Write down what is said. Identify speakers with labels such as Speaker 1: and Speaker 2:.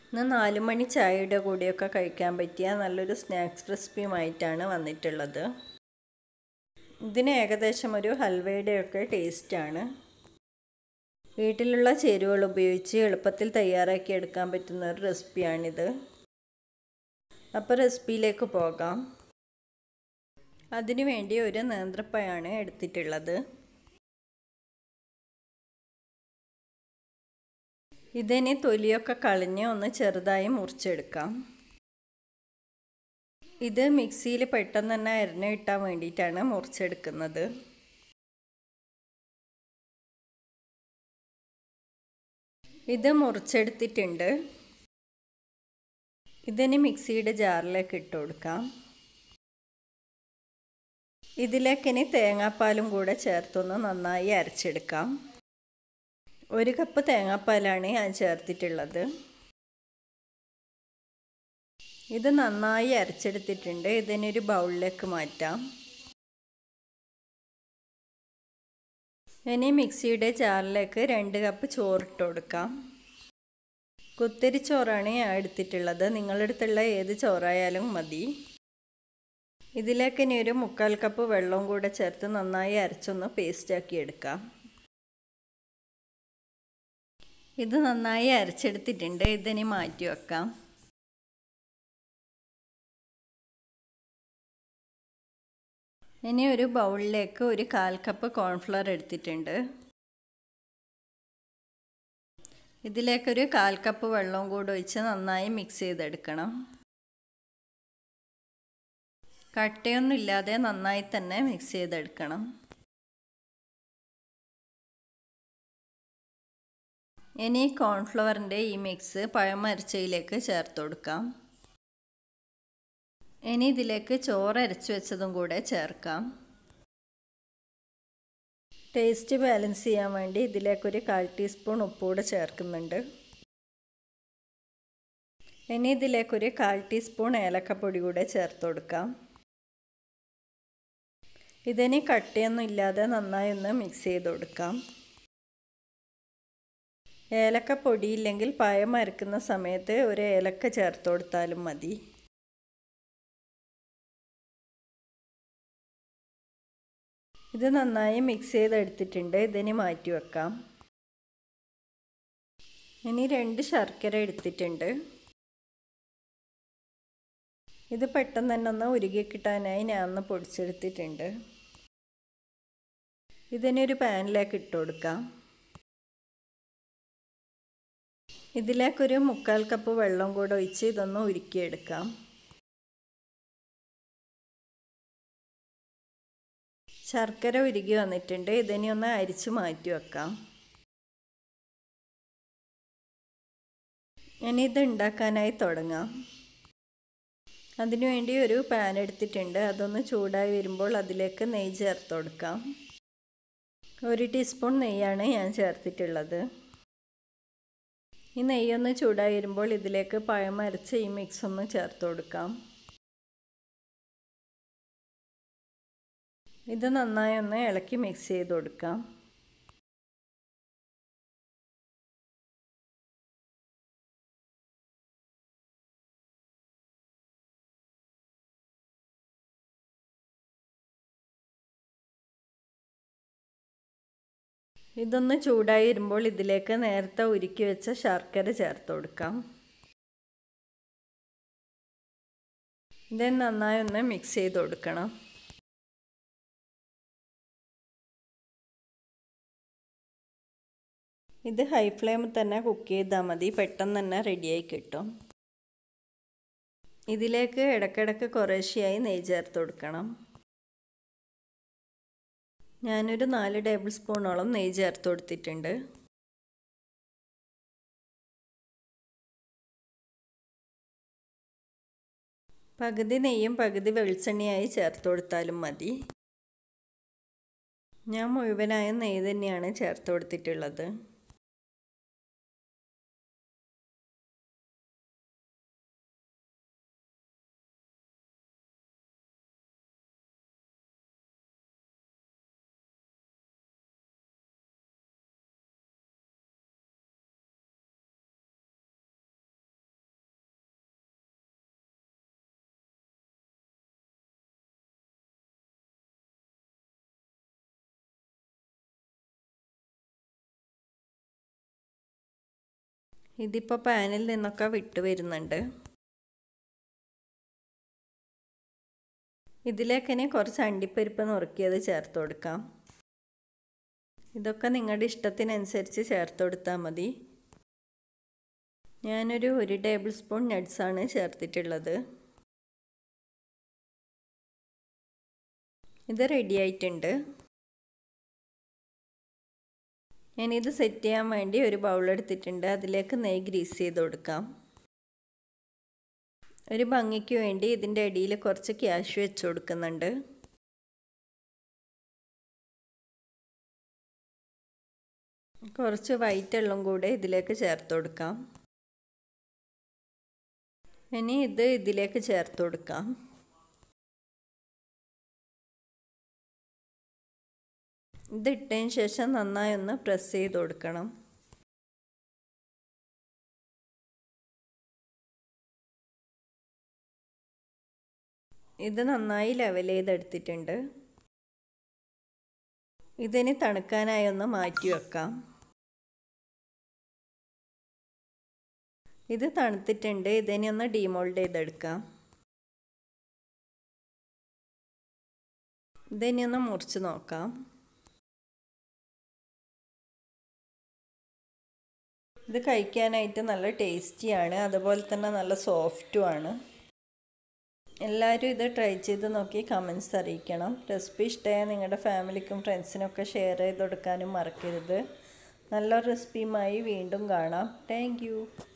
Speaker 1: ഇന്ന് നാല് മണി ചായയുടെ കൂടെയൊക്കെ കഴിക്കാൻ പറ്റിയ നല്ലൊരു സ്നാക്സ് റെസിപ്പിയുമായിട്ടാണ് വന്നിട്ടുള്ളത് ഇതിന് ഏകദേശം ഒരു ഹൽവയുടെയൊക്കെ ടേസ്റ്റാണ് വീട്ടിലുള്ള ചേരുവകൾ ഉപയോഗിച്ച് എളുപ്പത്തിൽ തയ്യാറാക്കി എടുക്കാൻ പറ്റുന്ന ഒരു റെസിപ്പിയാണിത് അപ്പോൾ റെസിപ്പിയിലേക്ക് പോകാം അതിനു വേണ്ടി ഒരു നേന്ത്രപ്പഴമാണ് എടുത്തിട്ടുള്ളത് ഇതിന് തൊലിയൊക്കെ കളഞ്ഞ് ഒന്ന് ചെറുതായി മുറിച്ചെടുക്കാം ഇത് മിക്സിയിൽ പെട്ടെന്ന് തന്നെ അരിഞ്ഞ് കിട്ടാൻ വേണ്ടിയിട്ടാണ് മുറിച്ചെടുക്കുന്നത് ഇത് മുറിച്ചെടുത്തിട്ടുണ്ട് ഇതിന് മിക്സിയുടെ ജാറിലേക്ക് ഇട്ട് കൊടുക്കാം ഇതിലേക്ക് ഇനി തേങ്ങാപ്പാലും കൂടെ ചേർത്തൊന്ന് നന്നായി അരച്ചെടുക്കാം ഒരു കപ്പ് തേങ്ങാപ്പാലാണ് ഞാൻ ചേർത്തിട്ടുള്ളത് ഇത് നന്നായി അരച്ചെടുത്തിട്ടുണ്ട് ഇതിനൊരു ബൗളിലേക്ക് മാറ്റാം ഇനി മിക്സിയുടെ ജാറിലേക്ക് രണ്ട് കപ്പ് ചോറിട്ട് കൊടുക്കാം കുത്തിരി ചോറാണ് ഞാൻ എടുത്തിട്ടുള്ളത് നിങ്ങളുടെ അടുത്തുള്ള ഏത് ചോറായാലും മതി ഇതിലേക്ക് ഇനി ഒരു മുക്കാൽ കപ്പ് വെള്ളവും കൂടെ ചേർത്ത് നന്നായി അരച്ചൊന്ന് പേസ്റ്റാക്കി എടുക്കാം ഇത് നന്നായി അരച്ചെടുത്തിട്ടുണ്ട് ഇതിനി മാറ്റി വെക്കാം ഇനി ഒരു ബൗളിലേക്ക് ഒരു കാൽ കപ്പ് കോൺഫ്ലവർ എടുത്തിട്ടുണ്ട് ഇതിലേക്കൊരു കാൽ കപ്പ് വെള്ളവും കൂടെ ഒഴിച്ച് നന്നായി മിക്സ് ചെയ്തെടുക്കണം കട്ടയൊന്നും ഇല്ലാതെ നന്നായി തന്നെ മിക്സ് ചെയ്തെടുക്കണം ഇനി കോൺഫ്ലവറിൻ്റെ ഈ മിക്സ് പഴം അരച്ചയിലേക്ക് ചേർത്ത് കൊടുക്കാം ഇനി ഇതിലേക്ക് ചോറ് അരച്ച് വെച്ചതും കൂടെ ചേർക്കാം ടേസ്റ്റ് ബാലൻസ് ചെയ്യാൻ വേണ്ടി ഇതിലേക്കൊരു കാൽ ടീസ്പൂൺ ഉപ്പൂടെ ചേർക്കുന്നുണ്ട് ഇനി ഇതിലേക്കൊരു കാൽ ടീസ്പൂൺ ഏലക്കപ്പൊടി കൂടെ ചേർത്ത് കൊടുക്കാം ഇതിന് കട്ടിയൊന്നും ഇല്ലാതെ നന്നായി ഒന്ന് മിക്സ് ചെയ്ത് കൊടുക്കാം ഏലക്ക പൊടിയില്ലെങ്കിൽ പഴം അരക്കുന്ന സമയത്ത് ഒരു ഏലക്ക ചേർത്ത് കൊടുത്താലും മതി ഇത് നന്നായി മിക്സ് ചെയ്തെടുത്തിട്ടുണ്ട് ഇതിന് മാറ്റി വെക്കാം ഇനി രണ്ട് ശർക്കര എടുത്തിട്ടുണ്ട് ഇത് പെട്ടെന്ന് തന്നെ ഒന്ന് ഉരുകി കിട്ടാനായി ഞാൻ ഒന്ന് പൊടിച്ചെടുത്തിട്ടുണ്ട് ഇതിനൊരു പാനിലേക്ക് ഇട്ട് കൊടുക്കാം ഇതിലേക്കൊരു മുക്കാൽ കപ്പ് വെള്ളം കൂടെ ഒഴിച്ച് ഇതൊന്ന് ഉരുക്കിയെടുക്കാം ശർക്കര ഉരുകി വന്നിട്ടുണ്ട് ഇതിനെ ഒന്ന് അരിച്ച് മാറ്റി വെക്കാം ഇനി ഇത് ഉണ്ടാക്കാനായി തുടങ്ങാം അതിനുവേണ്ടി ഒരു പാൻ എടുത്തിട്ടുണ്ട് അതൊന്ന് ചൂടായി വരുമ്പോൾ അതിലേക്ക് നെയ്യ് ചേർത്ത് കൊടുക്കാം ഒരു ടീസ്പൂൺ നെയ്യാണ് ഞാൻ ചേർത്തിട്ടുള്ളത് ഈ നെയ്യൊന്ന് ചൂടായി വരുമ്പോൾ ഇതിലേക്ക് പഴം അരച്ച് ഈ മിക്സ് ഒന്ന് ചേർത്ത് കൊടുക്കാം ഇത് നന്നായി ഒന്ന് ഇളക്കി മിക്സ് ചെയ്ത് കൊടുക്കാം ഇതൊന്ന് ചൂടായി വരുമ്പോൾ ഇതിലേക്ക് നേരത്തെ ഉരുക്കി വെച്ച ശർക്കര ചേർത്ത് കൊടുക്കാം ഇത് നന്നായി ഒന്ന് മിക്സ് ചെയ്ത് കൊടുക്കണം ഇത് ഹൈ ഫ്ലെയിമിൽ തന്നെ കുക്ക് ചെയ്താൽ മതി പെട്ടെന്ന് തന്നെ റെഡിയായി കിട്ടും ഇതിലേക്ക് ഇടയ്ക്കിടയ്ക്ക് കുറേശ്ശെയായി നെയ്യ് ചേർത്ത് കൊടുക്കണം ഞാനൊരു നാല് ടേബിൾ സ്പൂണോളം നെയ്യ് ചേർത്ത് കൊടുത്തിട്ടുണ്ട് പകുതി നെയ്യും പകുതി വെളിച്ചെണ്ണയായി ചേർത്ത് കൊടുത്താലും മതി ഞാൻ മുഴുവനായും നെയ്യ് തന്നെയാണ് ചേർത്ത് കൊടുത്തിട്ടുള്ളത് ഇതിപ്പോൾ പാനിൽ നിന്നൊക്കെ വിട്ട് വരുന്നുണ്ട് ഇതിലേക്ക് ഇനി കുറച്ച് അണ്ടിപ്പരിപ്പ് നുറുക്കിയത് ചേർത്ത് കൊടുക്കാം ഇതൊക്കെ നിങ്ങളുടെ ഇഷ്ടത്തിനനുസരിച്ച് ചേർത്ത് കൊടുത്താൽ മതി ഞാനൊരു ഒരു ടേബിൾ സ്പൂൺ നട്ട്സാണ് ചേർത്തിട്ടുള്ളത് ഇത് റെഡി ആയിട്ടുണ്ട് ഞാനിത് സെറ്റ് ചെയ്യാൻ വേണ്ടി ഒരു ബൗൾ എടുത്തിട്ടുണ്ട് അതിലേക്ക് നെയ്യ് ഗ്രീസ് ചെയ്ത് കൊടുക്കാം ഒരു ഭംഗിക്ക് വേണ്ടി ഇതിൻ്റെ അടിയിൽ കുറച്ച് ക്യാഷ് വെച്ച് കൊടുക്കുന്നുണ്ട് കുറച്ച് വൈറ്റ് എള്ളും കൂടെ ഇതിലേക്ക് ചേർത്ത് കൊടുക്കാം ഇനി ഇത് ഇതിലേക്ക് ചേർത്ത് കൊടുക്കാം ഇത് ഇട്ടതിന് ശേഷം നന്നായി ഒന്ന് പ്രസ് ചെയ്ത് കൊടുക്കണം ഇത് നന്നായി ലെവൽ ചെയ്തെടുത്തിട്ടുണ്ട് ഇതിന് തണുക്കാനായി ഒന്ന് മാറ്റി വെക്കാം ഇത് തണുത്തിട്ടുണ്ട് ഇതിനെ ഒന്ന് ഡീമോൾഡ് ചെയ്തെടുക്കാം ഇതിനെ ഒന്ന് മുറിച്ച് നോക്കാം ഇത് കഴിക്കാനായിട്ട് നല്ല ടേസ്റ്റിയാണ് അതുപോലെ തന്നെ നല്ല സോഫ്റ്റുമാണ് എല്ലാവരും ഇത് ട്രൈ ചെയ്ത് നോക്കി കമൻസ് അറിയിക്കണം റെസിപ്പി ഇഷ്ടമായ നിങ്ങളുടെ ഫാമിലിക്കും ഫ്രണ്ട്സിനൊക്കെ ഷെയർ ചെയ്ത് കൊടുക്കാനും മറക്കരുത് നല്ല റെസിപ്പിയുമായി വീണ്ടും കാണാം താങ്ക്